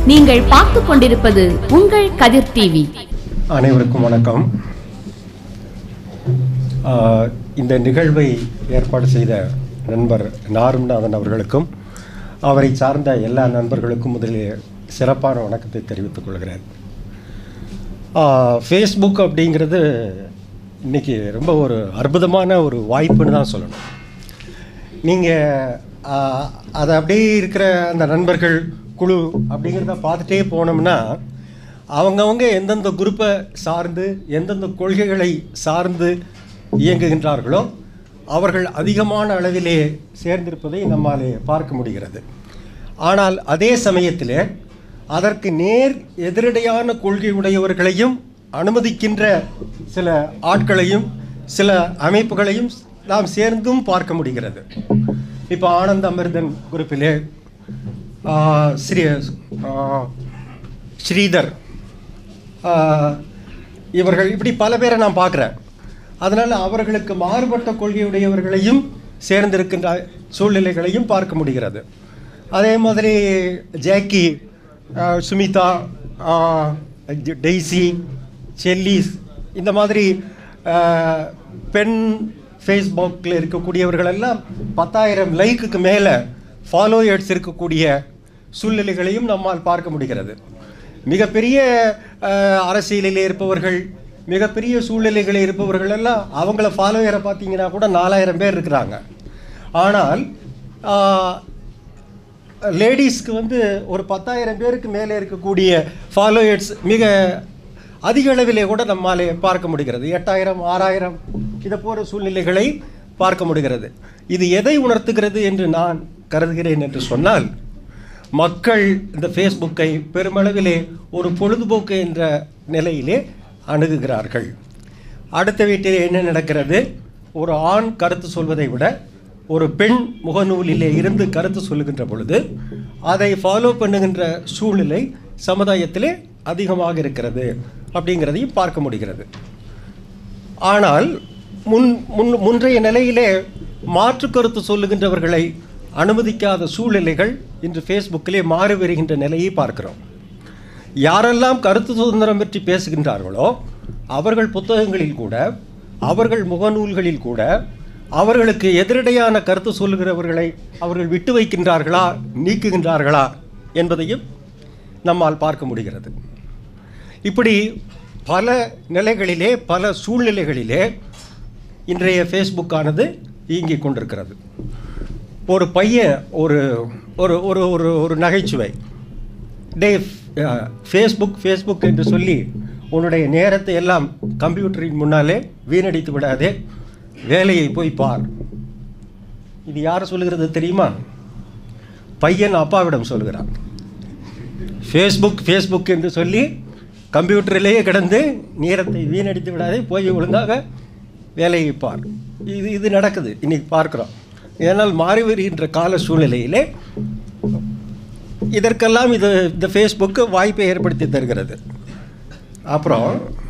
நீங்கள் பார்த்து கொண்டிருப்பது உங்கள் கதிர் டிவி அனைவருக்கும் வணக்கம் ஆஹ், இந்த நிகழ்வை ஏற்பாடு செய்த நண்பர் நாரும்நாதன் அவர்களுக்கும் அவரை சார்ந்த எல்லா நண்பர்களுக்கும் முதலில் சிறப்பான வணக்கத்தை தெரிவித்துக் கொள்கிறேன் ஃபேஸ்புக் அப்படிங்கிறது இன்னைக்கு ரொம்ப ஒரு அற்புதமான ஒரு வாய்ப்புன்னு தான் சொல்லணும் நீங்கள் அதை அப்படியே இருக்கிற அந்த நண்பர்கள் குழு அப்படிங்கிறத பார்த்துட்டே போனோம்னா அவங்கவங்க எந்தெந்த குரூப்பை சார்ந்து எந்தெந்த கொள்கைகளை சார்ந்து இயங்குகின்றார்களோ அவர்கள் அதிகமான அளவிலே சேர்ந்திருப்பதை நம்மாலே பார்க்க முடிகிறது ஆனால் அதே சமயத்தில் அதற்கு நேர் எதிரடையான கொள்கை உடையவர்களையும் அனுமதிக்கின்ற சில ஆட்களையும் சில அமைப்புகளையும் நாம் சேர்ந்தும் பார்க்க முடிகிறது இப்போ ஆனந்த அமிர்தன் குரூப்பிலே ஆ, ஸ்ரீ ஆ, ஸ்ரீதர் ஆ, இவர்கள் இப்படி பல பேரை நான் பார்க்குறேன் அதனால் அவர்களுக்கு மாறுபட்ட கொள்கையுடையவர்களையும் சேர்ந்திருக்கின்ற சூழ்நிலைகளையும் பார்க்க முடிகிறது அதே மாதிரி ஜாக்கி ஆ, சுமிதா ஆ, ஜெ- டெய்ஸி செல்லிஸ் இந்த மாதிரி ஆ, பெண் ஃபேஸ்புக்கில் இருக்கக்கூடியவர்கள் எல்லாம் பத்தாயிரம் லைக்குக்கு மேலே ஃபாலோயர்ஸ் இருக்கக்கூடிய சூழ்நிலைகளையும் நம்மால் பார்க்க முடிகிறது மிகப்பெரிய அஹ், அரசியலில் இருப்பவர்கள் மிகப்பெரிய சூழ்நிலைகளில் இருப்பவர்கள் எல்லாம் அவங்கள ஃபாலோயரை பார்த்தீங்கன்னா கூட நாலாயிரம் பேர் இருக்கிறாங்க ஆனால் லேடிஸ்க்கு வந்து ஒரு பத்தாயிரம் பேருக்கு மேலே இருக்கக்கூடிய ஃபாலோயர்ஸ் மிக அதிக அளவிலே கூட நம்மாலே பார்க்க முடிகிறது எட்டாயிரம் ஆறாயிரம் இதை போன்ற சூழ்நிலைகளை பார்க்க முடிகிறது இது எதை உணர்த்துகிறது என்று நான் கருதுகிறேன் என்று சொன்னால் மக்கள் இந்த ஃபேஸ்புக்கை பெருமளவிலே ஒரு பொழுதுபோக்கு என்ற நிலையிலே அணுகுகிறார்கள் அடுத்த வீட்டில் என்ன நடக்கிறது ஒரு ஆண் கருத்து சொல்வதை விட ஒரு பெண் முகநூலிலே இருந்து கருத்து சொல்லுகின்ற பொழுது அதை ஃபாலோ பண்ணுகின்ற சூழ்நிலை சமுதாயத்திலே அதிகமாக இருக்கிறது அப்படிங்கிறதையும் பார்க்க முடிகிறது ஆனால் முன் முன் முன்றைய நிலையிலே மாற்று கருத்து சொல்லுகின்றவர்களை அனுமதிக்காத சூழ்நிலைகள் இன்று ஃபேஸ்புக்கிலே மாறி வருகின்ற நிலையை பார்க்கிறோம் யாரெல்லாம் கருத்து சுதந்திரம் பற்றி பேசுகின்றார்களோ அவர்கள் புத்தகங்களில் கூட அவர்கள் முகநூல்களில் கூட அவர்களுக்கு எதிரடையான கருத்து சொல்லுகிறவர்களை அவர்கள் விட்டு வைக்கின்றார்களா நீக்குகின்றார்களா என்பதையும் நம்மால் பார்க்க முடிகிறது இப்படி பல நிலைகளிலே பல சூழ்நிலைகளிலே இன்றைய ஃபேஸ்புக்கானது இயங்கிக் கொண்டிருக்கிறது ஒரு பையன் ஒரு ஒரு ஒரு ஒரு ஒரு நகைச்சுவை டே ஃபேஸ்புக் ஃபேஸ்புக் என்று சொல்லி உன்னுடைய நேரத்தை எல்லாம் கம்ப்யூட்டரின் முன்னாலே வீணடித்து விடாதே வேலையை போய் பார் இது யார் சொல்லுகிறது தெரியுமா பையன் அப்பாவிடம் சொல்கிறான் ஃபேஸ்புக் ஃபேஸ்புக் என்று சொல்லி கம்ப்யூட்டரிலேயே கிடந்து நேரத்தை வீணடித்து விடாதே போய் ஒழுங்காக வேலையை பார் இது இது நடக்குது இன்னைக்கு பார்க்குறோம் ஏனால் மாறி வருகின்ற கால சூழ்நிலையிலே இதற்கெல்லாம் இது இந்த ஃபேஸ்புக்கு வாய்ப்பை ஏற்படுத்தி தருகிறது அப்புறம்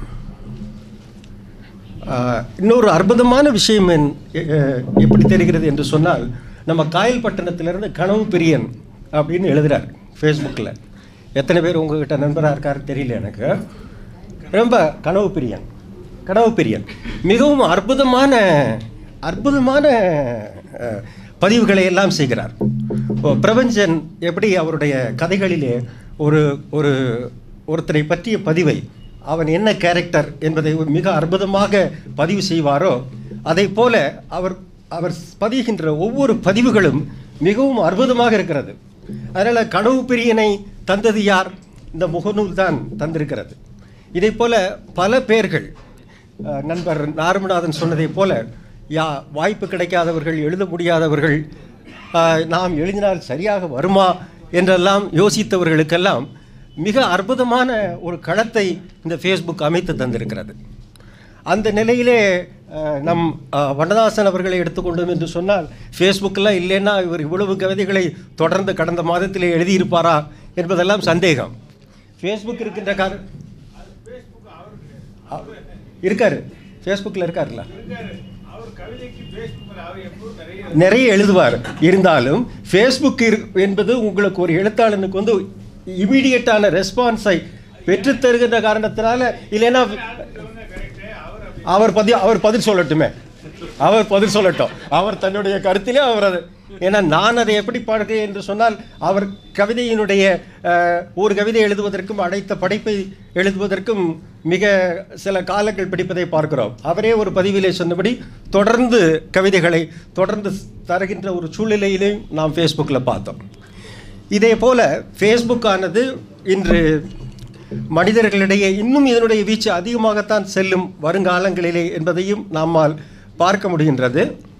ஆஹ், இன்னொரு அற்புதமான விஷயம் என்- எ- எ- எப்படி தெரிகிறது என்று சொன்னால் நம்ம காயல்பட்டினத்திலிருந்து கனவு பிரியன் அப்படின்னு எழுதுறார் ஃபேஸ்புக்கில் எத்தனை பேர் உங்ககிட்ட நண்பராக இருக்காரு தெரியல எனக்கு ரொம்ப கனவு பிரியன் கனவு பிரியன் மிகவும் அற்புதமான அற்புதமான அஹ், பதிவுகளை எல்லாம் செய்கிறார் இப்போ பிரபஞ்சன் எப்படி அவருடைய கதைகளிலே ஒரு ஒரு ஒருத்தரை பற்றிய பதிவை அவன் என்ன கேரக்டர் என்பதை மிக அற்புதமாக பதிவு செய்வாரோ அதை போல அவர் அவர் பதிகின்ற ஒவ்வொரு பதிவுகளும் மிகவும் அற்புதமாக இருக்கிறது அதனால் கனவு பிரியனை தந்தது யார் இந்த முகநூல் தான் தந்திருக்கிறது இதை போல பல பேர்கள் அஹ், நண்பர் நார்மநாதன் சொன்னதைப் போல யா வாய்ப்பு கிடைக்காதவர்கள் எழுத முடியாதவர்கள் அஹ், நாம் எழுதினால் சரியாக வருமா என்றெல்லாம் யோசித்தவர்களுக்கெல்லாம் மிக அற்புதமான ஒரு களத்தை இந்த ஃபேஸ்புக் அமைத்து தந்திருக்கிறது அந்த நிலையிலே அஹ், நம் அஹ், வண்ணதாசன் அவர்களை எடுத்துக்கொண்டோம் என்று சொன்னால் ஃபேஸ்புக்கெல்லாம் இல்லைன்னா இவர் இவ்வளவு கவிதைகளை தொடர்ந்து கடந்த மாதத்திலே எழுதியிருப்பாரா என்பதெல்லாம் சந்தேகம் ஃபேஸ்புக் இருக்கின்ற கார அ- இருக்காரு ஃபேஸ்புக்கில் இருக்காருல்ல நிறைய எழுதுவார் இருந்தாலும் ஃபேஸ்புக் இரு- என்பது உங்களுக்கு ஒரு எழுத்தாளனுக்கு வந்து இமீடியட்டான ரெஸ்பான்ஸை பெற்றுத் தருகின்ற காரணத்தினால இல்லைன்னா அவர் பதில் அவர் பதில் சொல்லட்டுமே அவர் பதில் சொல்லட்டும் அவர் தன்னுடைய கருத்திலே அவர் அது ஏன்னா நான் அதை எப்படி பார்க்கிறேன் என்று சொன்னால் அவர் கவிதையினுடைய அஹ், ஒரு கவிதை எழுதுவதற்கும் அடைத்த படைப்பை எழுதுவதற்கும் மிக சில காலங்கள் பிடிப்பதை பார்க்கிறோம் அவரே ஒரு பதிவிலே சொன்னபடி தொடர்ந்து கவிதைகளை தொடர்ந்து தருகின்ற ஒரு சூழ்நிலையிலையும் நாம் ஃபேஸ்புக்கில் பார்த்தோம் இதே போல ஃபேஸ்புக் ஆனது இன்று மனிதர்களிடையே இன்னும் இதனுடைய வீச்சு அதிகமாகத்தான் செல்லும் வருங்காலங்களிலே என்பதையும் நம்மால் பார்க்க முடிகின்றது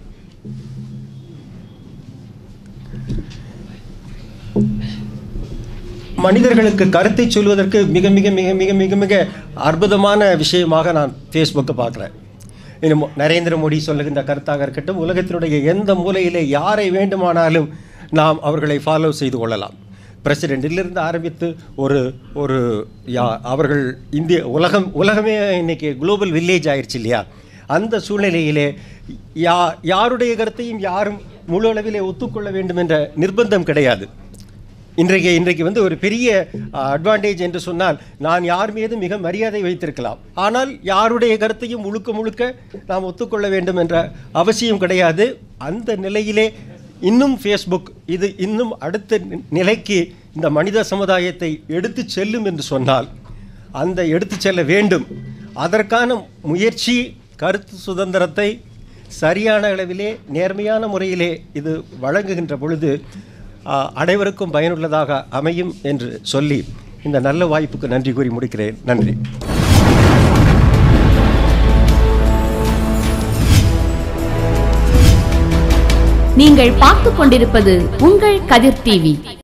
மனிதர்களுக்கு கருத்தை சொல்வதற்கு மிக மிக மிக மிக மிக மிக அற்புதமான விஷயமாக நான் ஃபேஸ்புக்கை பார்க்குறேன் இன்னும் நரேந்திர மோடி சொல்லுகின்ற கருத்தாக இருக்கட்டும் உலகத்தினுடைய எந்த மூலையிலே யாரை வேண்டுமானாலும் நாம் அவர்களை ஃபாலோ செய்து கொள்ளலாம் பிரசிடெண்டிலிருந்து ஆரம்பித்து ஒரு ஒரு யா அவர்கள் இந்திய உலகம் உலகமே இன்னைக்கு குளோபல் வில்லேஜ் ஆயிடுச்சு இல்லையா அந்த சூழ்நிலையிலே யா யாருடைய கருத்தையும் யாரும் முழு அளவிலே ஒத்துக்கொள்ள வேண்டும் என்ற நிர்பந்தம் கிடையாது இன்றைக்கு இன்றைக்கு வந்து ஒரு பெரிய அட்வான்டேஜ் என்று சொன்னால் நான் யார் மீது மிக மரியாதை வைத்திருக்கலாம் ஆனால் யாருடைய கருத்தையும் முழுக்க முழுக்க நாம் ஒத்துக்கொள்ள வேண்டும் என்ற அவசியம் கிடையாது அந்த நிலையிலே இன்னும் ஃபேஸ்புக் இது இன்னும் அடுத்த நி- நிலைக்கு இந்த மனித சமுதாயத்தை எடுத்து செல்லும் என்று சொன்னால் அந்த எடுத்து செல்ல வேண்டும் அதற்கான முயற்சி கருத்து சுதந்திரத்தை சரியான அளவிலே நேர்மையான முறையிலே இது வழங்குகின்ற பொழுது ஆ, அனைவருக்கும் பயனுள்ளதாக அமையும் என்று சொல்லி இந்த நல்ல வாய்ப்புக்கு நன்றி கூறி முடிக்கிறேன் நன்றி நீங்கள் பார்த்துக் கொண்டிருப்பது உங்கள் கதிர் டிவி